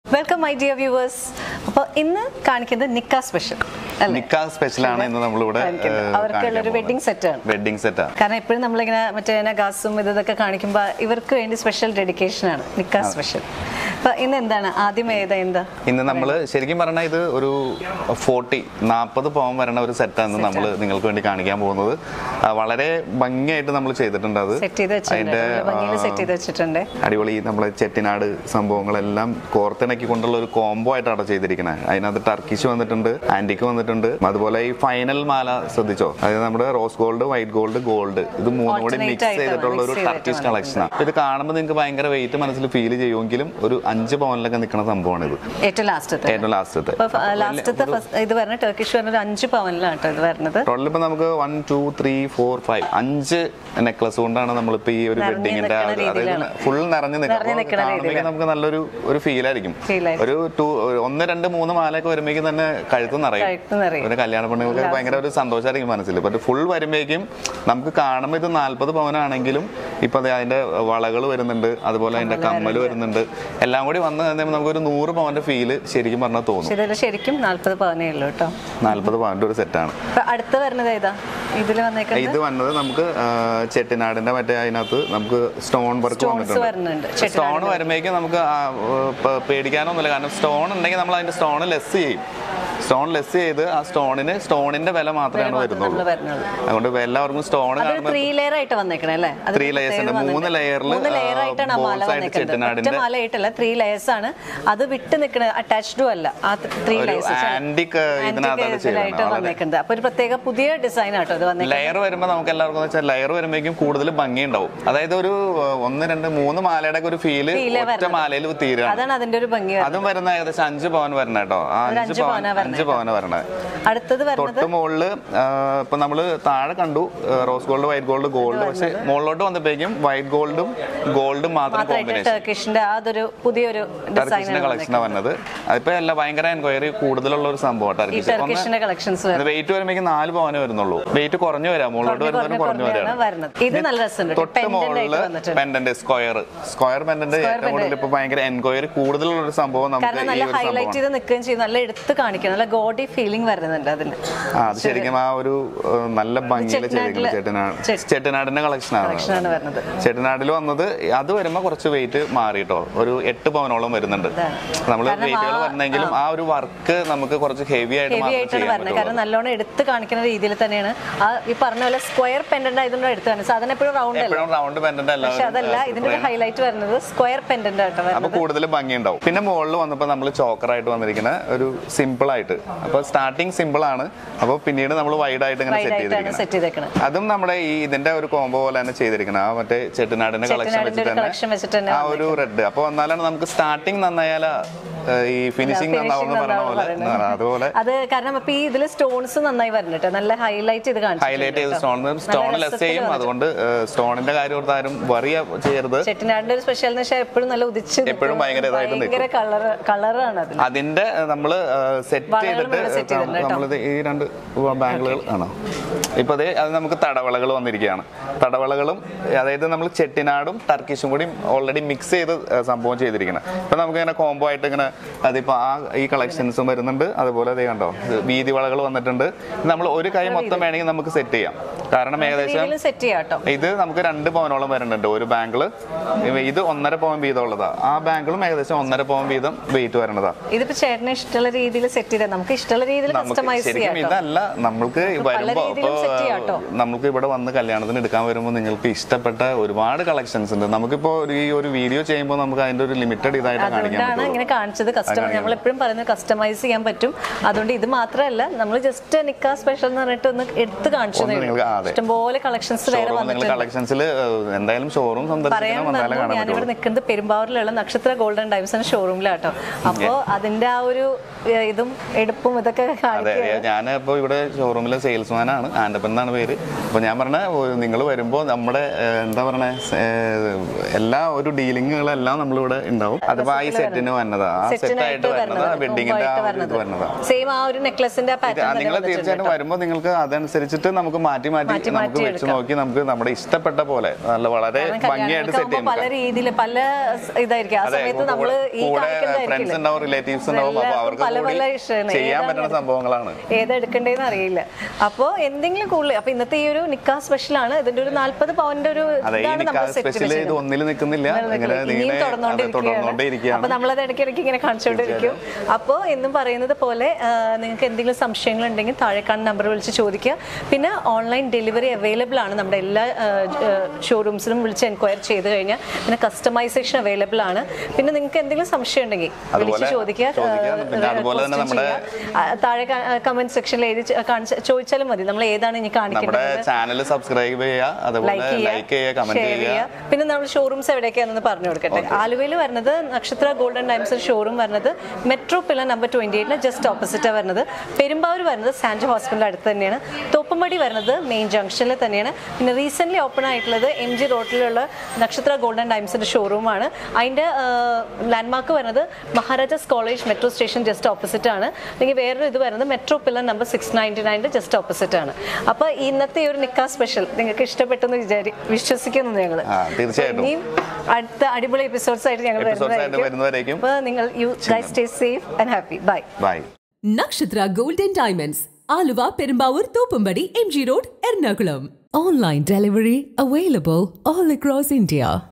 Welcome my dear viewers അപ്പോൾ ഇന്ന് കാണിക്കുന്നത് നിക്ക സ്പെഷ്യൽ അല്ലേ നിക്കാ സ്പെഷ്യലാണ് ഇന്ന് നമ്മളിവിടെ കാണിക്കുന്നത്. അവർക്കുള്ള ഒരു wedding set ആണ്. വെഡിങ് സെറ്റാണ് കാരണം എപ്പോഴും നമ്മളിങ്ങനെ മറ്റേ ഗാസും ഇത് ഇതൊക്കെ കാണിക്കുമ്പോൾ ഇവർക്ക് വേണ്ടി സ്പെഷ്യൽ ഡെഡിക്കേഷൻ ആണ് നിക്ക സ്പെഷ്യൽ അപ്പൊ ഇന്ന് എന്താണ് ആദ്യം ഏതാ എന്താ ഇന്ന് നമ്മൾ ശരിക്കും പറഞ്ഞാൽ ഇത് ഒരു ഫോർട്ടി നാൽപ്പത് പവൻ വരണ ഒരു സെറ്റാണ് നമ്മൾ നിങ്ങൾക്ക് വേണ്ടി കാണിക്കാൻ പോകുന്നത് ആ, വളരെ ഭംഗിയായിട്ട് നമ്മൾ ചെയ്തിട്ടുണ്ട് അത് സെറ്റ് ചെയ്ത് വെച്ചിട്ടുണ്ട് ഭംഗിയിൽ സെറ്റ് ചെയ്ത് വെച്ചിട്ടുണ്ട് അടിപൊളി നമ്മളെ ചെട്ടിനാട് സംഭവങ്ങളെല്ലാം കോർത്തിണക്കി കൊണ്ടുള്ള ഒരു കോംബോ ആയിട്ടാണ് ചെയ്തിരിക്കുന്നത് അതിനകത്ത് ടർക്കിഷ് വന്നിട്ടുണ്ട് ആന്റിക്ക് വന്നിട്ടുണ്ട് അതുപോലെ ഈ ഫൈനൽ മാല ശ്രദ്ധിച്ചോ അതായത് നമ്മുടെ rose gold white gold gold ഇത് മൂന്നും കൂടി Alternate മിക്സ് ആയിട്ടാണ്, ചെയ്തിട്ടുള്ള ഒരു mix ചെയ്തിട്ട് ടർക്കിഷ് കളക്ഷനാണ് ഇത് കാണുമ്പോൾ നിങ്ങൾക്ക് ഭയങ്കര വെയിറ്റ് മനസ്സിൽ ഫീൽ ചെയ്യുമെങ്കിലും ഒരു അഞ്ച് പവനിലൊക്കെ നിൽക്കുന്ന സംഭവമാണ് ഇത് ഏറ്റവും ലാസ്റ്റത്തെ ഏറ്റവും ലാസ്റ്റത്തെ അപ്പൊ ലാസ്റ്റത്തെ ഇത് പറഞ്ഞ ടർക്കിഷ് പറഞ്ഞ ഒരു അഞ്ച് പവനിലാണ് കേട്ടോ ഇത് വരുന്നത് ടോട്ടൽ ഇപ്പൊ നമുക്ക് one two three four five അഞ്ച് നെക്ലസ് കൊണ്ടാണ് നമ്മളിപ്പോ ഈ ഒരു നിറഞ്ഞ് വെഡിങ്ങിന്റെ നിൽക്കണ അതായത് രീതിയിലാണ്. ഫുൾ നിറഞ്ഞു നിൽക്കും നിറഞ്ഞ് അപ്പൊ നിൽക്കണ കാണുമ്പോഴേക്കും രീതിയിലാണ്. നമുക്ക് നല്ലൊരു ഒരു ഫീൽ ആയിരിക്കും Feel ആയിരിക്കും. ഒരു ടു ഒന്ന് രണ്ട് മൂന്ന് മാലയൊക്കെ വരുമ്പോഴേക്കും തന്നെ കഴുത്ത് നിറയും കഴുത്ത് നിറയും. ഒരു കല്യാണ പെണ്ണുങ്ങൾക്ക് ഭയങ്കര ഒരു സന്തോഷമായിരിക്കും മനസ്സിൽ പക്ഷെ ഫുൾ വരുമ്പോഴേക്കും നമുക്ക് കാണുമ്പോൾ ഇത് നാല്പത് പവനാണെങ്കിലും ഇപ്പൊ ദേ അതിന്റെ വളകൾ വരുന്നുണ്ട് അതുപോലെ അതിന്റെ കമ്മൽ വരുന്നുണ്ട് എല്ലാം കൂടി വന്ന് കഴിയുമ്പോൾ നമുക്ക് ഒരു നൂറ് പവന്റെ ഫീല് ശരിക്കും പറഞ്ഞാൽ തോന്നും പക്ഷെ ഇതിൽ ശരിക്കും നാല്പത് പവനേ ഉള്ളൂ കേട്ടോ നാല്പത് പവന്റെ ഒരു സെറ്റാണ് അപ്പൊ അടുത്ത വരുന്നത് ഏതാ ഇതിൽ വന്നേക്കുന്നത് ഇത് വന്നത് നമുക്ക് ആ, ചെട്ടിനാടിന്റെ മറ്റേ അതിനകത്ത് നമുക്ക് സ്റ്റോൺ വർക്ക് Stones വരുന്നുണ്ട്. വന്നിട്ടുണ്ട് സ്റ്റോൺ വരുമ്പോഴേക്കും നമുക്ക് ആ, പ- പേടിക്കാനൊന്നുമില്ല കാരണം സ്റ്റോൺ ഉണ്ടെങ്കിൽ നമ്മൾ അതിന്റെ സ്റ്റോൺ ലെസ് ചെയ്യും സ്റ്റോൺ ലെസ് ചെയ്ത് ആ സ്റ്റോണിന് സ്റ്റോണിന്റെ വില മാത്രമേ വരുന്നുള്ളൂ നമ്മള് വരുന്നുള്ളൂ അതുകൊണ്ട് ഇപ്പൊ എല്ലാവർക്കും സ്റ്റോൺ അതൊരു കാണുമ്പോൾ ത്രീ ലെയർ ആയിട്ട് വന്നേക്കണേ അല്ലേ അത് Three layers ഉണ്ട്. പ്രത്യേകം മൂന്ന് വന്നിട്ടുണ്ട്. layer ല്, മൂന്ന് ലെയർ ആ, ആയിട്ടാണ് ആ മാല balls ആയിട്ട് വന്നേക്കുന്നത് ഒറ്റ ചെട്ടിനാടിന്റെ- മാല ആയിട്ടല്ല ത്രീ ലെയേഴ്സ് ആണ് അത് വിട്ട് നിൽക്കണ അറ്റാച്ച്ഡും അല്ല ആ ത്രീ ഒരു ലെയേഴ്സ് ആന്റിക് ഇതിനകത്താണ് ചെയ്യുന്നത് വന്നേക്കുന്നത് അപ്പൊ ഒരു പ്രത്യേക പുതിയ ഡിസൈൻ ആട്ടോ ഇത് വന്നേക്കുന്നത് ലെയർ വരുമ്പോൾ നമുക്ക് എല്ലാവർക്കും വെച്ചാൽ ലെയർ വരുമ്പോഴേക്കും കൂടുതൽ ഭംഗി ഉണ്ടാവും അതായത് ഒരു ആ, ഒന്ന് രണ്ട് മൂന്ന് മാലയുടെ ഒക്കെ ഒരു ഫീല് Feel ഒറ്റ വരുന്നത്. മാലയിൽ തീരാണ് അതാണ് അതിന്റെ ഒരു ഭംഗി വരുന്നത്. അതും വരുന്ന ഏകദേശം അഞ്ച് പവൻ വരണ കേട്ടോ ആ ഒരു അഞ്ച് അഞ്ച് പവൻ പവനാ അഞ്ച് പവന വരണേ അടുത്തത് വരുന്നത് തൊട്ട് മുകളില് ആ, ഇപ്പൊ നമ്മള് താഴെ കണ്ടു rose gold white gold gold പക്ഷെ മുകളിലോട്ട് വന്നപ്പോഴേക്കും വൈറ്റ് ഗോൾഡും ഗോൾഡും മാത്രം മാത്രമായിട്ട് കോമ്പിനേഷൻ ടർക്കിഷിന്റെ അതൊരു പുതിയൊരു ടർക്കിഷിന്റെ ഡിസൈൻ കളക്ഷനാണ് വന്നത് അതിപ്പോ എല്ലാം ഭയങ്കര എൻക്വയറി കൂടുതലുള്ള ഒരു സംഭവം ഈ ടർക്കിഷ് ടർക്കിഷിന്റെ കളക്ഷൻസ് വെയിറ്റ് വരുമ്പോഴേക്കും നാല് പവനെ വരുന്നുള്ളൂ വെയിറ്റ് കുറഞ്ഞു വരാം മുകളിലോട്ട് വരുന്നവരും കുറഞ്ഞു കുറഞ്ഞാണ് വരാം വരുന്നത് ഇത് നല്ല രസമുണ്ട് തൊട്ട് പെൻഡന്റ് ആയിട്ട് മുകളില് വന്നിട്ടുണ്ട് പെൻഡന്റ് സ്ക്വയർ സ്ക്വയർ പെൻഡന്റ് ഏറ്റവും കൂടുതൽ ഇപ്പൊ ഭയങ്കര എൻക്വയറി കൂടുതലുള്ള ഒരു സംഭവം നമുക്ക് കാരണം ഈ നല്ല ഒരു ഹൈലൈറ്റ് സംഭവം ചെയ്ത് നിൽക്കുകയും ചെയ്യും നല്ല എടുത്ത് കാണിക്കണം നല്ല ഗോഡി ഫീലിംഗ് വരുന്നുണ്ട് അതിന് ആ അത് ശരിക്കും ആ ഒരു ഏഹ്, നല്ല ഭംഗിയിൽ ചെട്ടിനാട്ടിലെ- ചെയ്തിരിക്കുന്നത് ചെട്ടിനാട് ചെട്ടി- ചെട്ടിനാടിന്റെ കളക്ഷനാണ് കളക്ഷനാണ് വരുന്നത് ചെട്ടിനാട്ടിൽ വന്നത് അത് വരുമ്പോ കുറച്ച് വെയിറ്റ് മാറിട്ടോ ഒരു എട്ട് പവനോളം വരുന്നുണ്ട് ഇതാണ്. നമ്മൾ കാരണം വെയിറ്റുകൾ ആ- വരുന്നെങ്കിലും ആ ഒരു വർക്ക് നമുക്ക് കുറച്ച് ഹെവി ആയിട്ട് ഹെവി മാത്രം ആയിട്ടാണ് ചെയ്യാൻ വരുന്നത് പറ്റുള്ളൂ കാരണം നല്ലോണം എടുത്ത് കാണിക്കുന്ന രീതിയിൽ തന്നെയാണ് ആ ഈ പറഞ്ഞ പോലെ സ്ക്വയർ പെൻഡന്റ് ആയതുകൊണ്ട് എടുത്താണ് സാധാരണ എപ്പോഴും റൗണ്ട് അല്ല എപ്പോഴും റൗണ്ട് പെൻഡന്റ് അല്ല പക്ഷെ അതല്ല ഇതിന്റെ ഒരു ഹൈലൈറ്റ് വരുന്നത് സ്ക്വയർ പെൻഡന്റ് ആട്ടോ അപ്പൊ വരുന്നത് കൂടുതൽ ഭംഗി ഉണ്ടാവും പിന്നെ മുകളിൽ വന്നപ്പോൾ നമ്മൾ ചോക്കറായിട്ട് വന്നിരിക്കുന്ന ഒരു സിമ്പിൾ ആയിട്ട് അപ്പൊ സ്റ്റാർട്ടിങ് സിമ്പിൾ ആണ് അപ്പൊ പിന്നീട് നമ്മൾ വൈഡ് ആയിട്ട് ഇങ്ങനെ വൈഡ് സെറ്റ് ആയിട്ടാണ് ചെയ്തിരിക്കുന്നത് സെറ്റ് ചെയ്തേക്കുന്നത് അതും നമ്മുടെ ഈ ഇതിന്റെ ഒരു കോംബോ പോലെ തന്നെ ചെയ്തിരിക്കണം ആ മറ്റേ ചെട്ടിനാടിന്റെ കളക്ഷൻ ചെട്ടിനാടിന്റെ വെച്ചിട്ട് ഒരു collection വെച്ചിട്ട് തന്നെ തന്നെ ആ ഒരു റെഡ് അപ്പൊ വന്നാലാണ് നമുക്ക് സ്റ്റാർട്ടിങ് നന്നായാല ഈ ഫിനിഷിംഗ് നന്നാവുന്ന Finishing പറഞ്ഞ നന്നാവും പോലെ പറയുന്നത്. ആ, അതുപോലെ അത് കാരണം അപ്പൊ ഈ ഇതില് സ്റ്റോൺസ് നന്നായി വരുന്നുണ്ട് നല്ല ഹൈലൈറ്റ് ചെയ്ത് കാണിച്ചു ഹൈലൈറ്റ് ചെയ്ത് സ്റ്റോൺ സ്റ്റോൺ ലെസ് ചെയ്യും അതുകൊണ്ട് സ്റ്റോണിന്റെ കാര്യം ഓർത്ത് ആരും വറിയ ചെയ്യരുത് ചെട്ടിനാടിന്റെ ഒരു സ്പെഷ്യൽ എന്ന് വെച്ചാൽ എപ്പോഴും നല്ല ഉദിച്ച് എപ്പോഴും ഭയങ്കര ഇതായിട്ട് ഭയങ്കര കളർ കളറാണ് അതിന് അതിന്റെ നമ്മൾ സെറ്റ് വളകളും ചെയ്തിട്ട് ഇവിടെ set ചെയ്തിട്ടുണ്ട് കേട്ടോ. നമ്മളിത് ഈ രണ്ട് ബാങ്കുകൾ ആണോ ഇപ്പൊ അതേ അത് നമുക്ക് തടവളകൾ വന്നിരിക്കുകയാണ് തടവളകളും അതായത് നമ്മൾ ചെട്ടിനാടും ടർക്കിഷും കൂടി ഓൾറെഡി മിക്സ് ചെയ്ത് ആ, സംഭവം ചെയ്തിരിക്കണം ഇപ്പൊ നമുക്ക് ഇങ്ങനെ കോംബോ ആയിട്ട് ഇങ്ങനെ അതിപ്പോ ആ ഈ കളക്ഷൻസും വരുന്നുണ്ട് അതുപോലെ അതേ കണ്ടോ ഇത് വീതി വളകൾ വന്നിട്ടുണ്ട് നമ്മൾ ഒരു കൈ മൊത്തം വേണമെങ്കിൽ നമുക്ക് സെറ്റ് ചെയ്യാം കാരണം ഏകദേശം രീതിയിലും സെറ്റ് ചെയ്യാം കേട്ടോ ഇത് നമുക്ക് രണ്ട് പവനോളം വരുന്നുണ്ട് ഒരു ബാങ്കിള് ഇത് ഒന്നര പവൻ വീതം ഉള്ളതാ ആ ബാങ്കിളും ഏകദേശം ഒന്നര പവൻ വീതം വെയിറ്റ് വരണതാ ഇതിപ്പോ ചേട്ടന് ഇഷ്ടമുള്ള രീതിയിൽ സെറ്റ് ചെയ്താൽ നമുക്ക് ഇഷ്ടമുള്ള രീതിയിൽ നമുക്ക് കസ്റ്റമൈസ് ചെയ്യാം ശരിക്കും കേട്ടോ ഇതല്ല നമ്മൾക്ക് വരുമ്പോ രീതിയിലും set ചെയ്യാം ട്ടോ. ഇപ്പൊ നമുക്ക് ഇവിടെ വന്ന് കല്യാണത്തിന് എടുക്കാൻ വരുമ്പോൾ നിങ്ങൾക്ക് ഇഷ്ടപ്പെട്ട ഒരുപാട് കളക്ഷൻസ് ഉണ്ട് നമുക്കിപ്പോ ഒരു- ഈ ഒരു വീഡിയോ ചെയ്യുമ്പോൾ നമുക്ക് അതിന്റെ ഒരു ലിമിറ്റഡ് ഇതായിട്ട് കാണിക്കാൻ അതുകൊണ്ടാണ് പറ്റുള്ളൂ ഇങ്ങനെ കാണിച്ചത് കസ്റ്റമർ നമ്മൾ എപ്പോഴും പറയുന്നത് കസ്റ്റമൈസ് ചെയ്യാൻ പറ്റും അതുകൊണ്ട് ഇത് മാത്രമല്ല നമ്മൾ ജസ്റ്റ് നിക്കാ സ്പെഷ്യൽ എന്ന് പറഞ്ഞിട്ട് ഒന്ന് എടുത്ത് കാണിച്ചു ഒന്ന് നിങ്ങൾക്ക് ആ, അതെ. ഇഷ്ടംപോലെ കളക്ഷൻസ് വേറെ ഷോറൂം നിങ്ങൾ വന്നിട്ടുണ്ട് കളക്ഷൻസിൽ എന്തായാലും ഷോറൂം പറയാൻ സന്ദർശിക്കണം വന്നാലേ മറന്നു കാണാൻ ഞാനിവിടെ പറ്റുള്ളൂ നിൽക്കുന്നത് പെരുമ്പാവൂരിലുള്ള നക്ഷത്ര ഗോൾഡൻ ഡൈവ്സിന്റെ ഷോറൂമിലാട്ടോ അപ്പോൾ അതിന്റെ ആ ഒരു ഏഹ്, ഇതും എടുപ്പും ഇതൊക്കെ അതെ കാണിക്കുക ഞാൻ ഇപ്പോൾ ഇവിടെ ഷോറൂമിലെ സെയിൽസ്മാൻ ആണ് ആൻഡപ്പൻ എന്നാണ് പേര് അപ്പോൾ ഞാൻ പറഞ്ഞ നിങ്ങൾ വരുമ്പോൾ നമ്മുടെ ഏഹ്, എന്താ പറയണേ സ്- ഏഹ്, എല്ലാ ഒരു ഡീലിങ്ങുകളെല്ലാം നമ്മളിവിടെ ഉണ്ടാവും അതിപ്പോൾ ആ ഈ സെറ്റിന് വന്നതാ ആ സെറ്റ് ആയിട്ട് വരുന്നത് വെഡിങ്ങിന്റെ ആ ഒരു ഇത് വരുന്നതാണ് സെയിം ആ ഒരു നെക്ലസിന്റെ പാറ്റേൺ നിങ്ങൾ തീർച്ചയായിട്ടും വരുമ്പോൾ നിങ്ങൾക്ക് അതനുസരിച്ചിട്ട് നമുക്ക് മാറ്റി മാറ്റി മാറ്റി നമുക്ക് മാറ്റി വെച്ച് നോക്കി നമുക്ക് നമ്മുടെ ഇഷ്ടപ്പെട്ട പോലെ നല്ല വളരെ ഭംഗിയായിട്ട് സെറ്റ് കല്യാണമൊക്കെ പല ചെയ്യാം രീതിയിൽ പല സ് ഇതായിരിക്കും ആ അതെ സമയത്ത് നമ്മള് ഈ കൂടെ ഫ്രണ്ട്സ് കാണിക്കുന്നതായിരിക്കില്ല ഉണ്ടാവും റിലേറ്റീവ്സ് ഉണ്ടാവും അപ്പൊ എല്ലാവർക്കും അവർക്ക് പല പല കൂടി ഇഷ്ടമാണ്. ചെയ്യാൻ ഏതാണ് പറ്റുന്ന സംഭവങ്ങളാണ് ഏതെടുക്കണ്ടേന്ന് അറിയില്ല അപ്പോ എന്തെങ്കിലും കൂടുതൽ അപ്പൊ ഇന്നത്തെ ഈ ഒരു നിക്കാ സ്പെഷ്യൽ ആണ് ഇതിന്റെ ഒരു നാല്പത് പവന്റെ ഒരു അതെ ഈ ഇതാണ് നിക്കാ നമ്മൾ സെറ്റ് സ്പെഷ്യൽ ഇത് ഒന്നിൽ നിൽക്കുന്നില്ല ഇങ്ങനെ ഇനിയും ഇങ്ങനെ അതെ, തുടർന്നുകൊണ്ടിരിക്കുകയാണ് തുടർന്നുകൊണ്ടേയിരിക്കുകയാണ് അപ്പൊ നമ്മളത് ഇടയ്ക്കിടയ്ക്ക് ഇങ്ങനെ കാണിച്ചുകൊണ്ടിരിക്കും അപ്പോൾ എന്നും പറയുന്നത് പോലെ ആ, നിങ്ങൾക്ക് എന്തെങ്കിലും സംശയങ്ങൾ ഉണ്ടെങ്കിൽ താഴെ കാണുന്ന നമ്പർ വിളിച്ച് ചോദിക്കുക പിന്നെ ഓൺലൈൻ ഡെലിവറി അവൈലബിൾ ആണ് നമ്മുടെ എല്ലാ ഷോറൂംസിലും വിളിച്ച് എൻക്വയർ ചെയ്ത് കഴിഞ്ഞാൽ പിന്നെ കസ്റ്റമൈസേഷൻ അവൈലബിൾ ആണ് പിന്നെ നിങ്ങൾക്ക് എന്തെങ്കിലും സംശയം ഉണ്ടെങ്കിൽ വിളിച്ച് അതുപോലെ ചോദിക്കുക ചോദിക്കാം. പിന്നെ അതുപോലെ തന്നെ question നമ്മുടെ- ചെയ്യുക. ആ, താഴെ കമന്റ് സെക്ഷനിൽ എഴുതി ച- കാണിച്ച- ചോദിച്ചാലും മതി നമ്മൾ ഏതാണ് ഇനി നമ്മുടെ കാണിക്കുന്നത് ചാനൽ സബ്സ്ക്രൈബ് ചെയ്യുക അതുപോലെ ലൈക്ക് ലൈക്ക് ചെയ്യുക കമന്റ് ഷെയർ ചെയ്യുക ചെയ്യുക പിന്നെ നമ്മൾ ഷോറൂംസ് എവിടെയൊക്കെയാണെന്ന് പറഞ്ഞു കൊടുക്കട്ടെ ആലുവയിൽ വരുന്നത് നക്ഷത്ര ഗോൾഡൻ ഡൈംസ് ഷോറൂം വരുന്നത് മെട്രോ പില്ല നമ്പർ ട്വന്റി എയ്റ്റിന് ജസ്റ്റ് ഓപ്പോസിറ്റ് വരുന്നത് പെരുമ്പാവൂർ വരുന്നത് സാൻജോ ഹോസ്പിറ്റലിന്റെ അടുത്ത് തന്നെയാണ് തോപ്പുംപടി വരുന്നത് മെയിൻ ജംഗ്ഷനിൽ തന്നെയാണ് പിന്നെ റീസെന്റ് ഓപ്പൺ ആയിട്ടുള്ളത് എം ജി റോഡിലുള്ള നക്ഷത്ര ഗോൾഡൻ ഡൈംസിന്റെ ഷോറൂമാണ് അതിന്റെ ലാൻഡ്മാർക്ക് വരുന്നത് Maharajas college metro station just opposite ആണ് അല്ലെങ്കിൽ വേറൊരു ഇത് വരുന്നത് metro pillar number six ninety നയൻ്റെ ജസ്റ്റ് ഓപ്പോസിറ്റ് ആണ് അപ്പോൾ ഇന്നത്തെ ഈ ഒരു നിക്കാ സ്പെഷ്യൽ നിങ്ങൾക്ക് ഇഷ്ടപ്പെട്ടെന്ന് വിചാരി വിശ്വസിക്കുന്നു ഞങ്ങൾ ആ, തീർച്ചയായിട്ടും. ഇനിയും അടുത്ത അടിപൊളി എപ്പിസോഡ്സ് ആയിട്ട് ഞങ്ങൾ Episodes ആയിട്ട് വരുന്നവരേക്കും അപ്പോൾ നിങ്ങൾ you guys stay safe and happy bye bye Nakshatra golden diamonds Aluva Perumbavoor Thoppumpady M G road Ernakulam online delivery available all across India